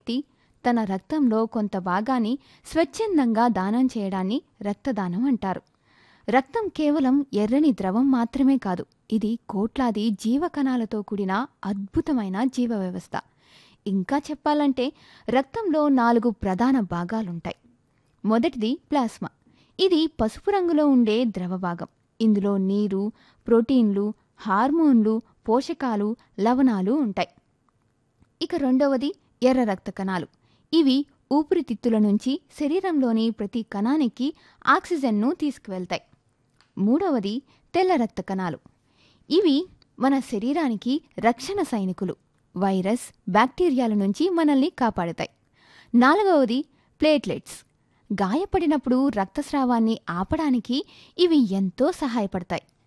వ్యక్తి తన రక్తంలో కొంత భాగాన్ని స్వచ్ఛందంగా దానం చేయడాన్ని రక్తదానం అంటారు రక్తం కేవలం ఎర్రని ద్రవం మాత్రమే కాదు ఇది కోట్లాది జీవకణాలతో కూడిన అద్భుతమైన జీవ వ్యవస్థ ఇంకా చెప్పాలంటే రక్తంలో నాలుగు ప్రధాన భాగాలుంటాయి మొదటిది ప్లాస్మా ఇది పసుపు రంగులో ఉండే ద్రవ భాగం ఇందులో నీరు ప్రోటీన్లు హార్మోన్లు పోషకాలు లవణాలు ఉంటాయి ఇక రెండవది ఎర్ర రక్త కణాలు ఇవి ఊపిరితిత్తుల నుంచి శరీరంలోని ప్రతి కణానికి ఆక్సిజన్ను తీసుకువెళ్తాయి మూడవది తెల్ల రక్త కణాలు ఇవి మన శరీరానికి రక్షణ సైనికులు వైరస్ బ్యాక్టీరియాల నుంచి మనల్ని కాపాడుతాయి నాలుగవది ప్లేట్లెట్స్ గాయపడినప్పుడు రక్తస్రావాన్ని ఆపడానికి ఇవి ఎంతో సహాయపడతాయి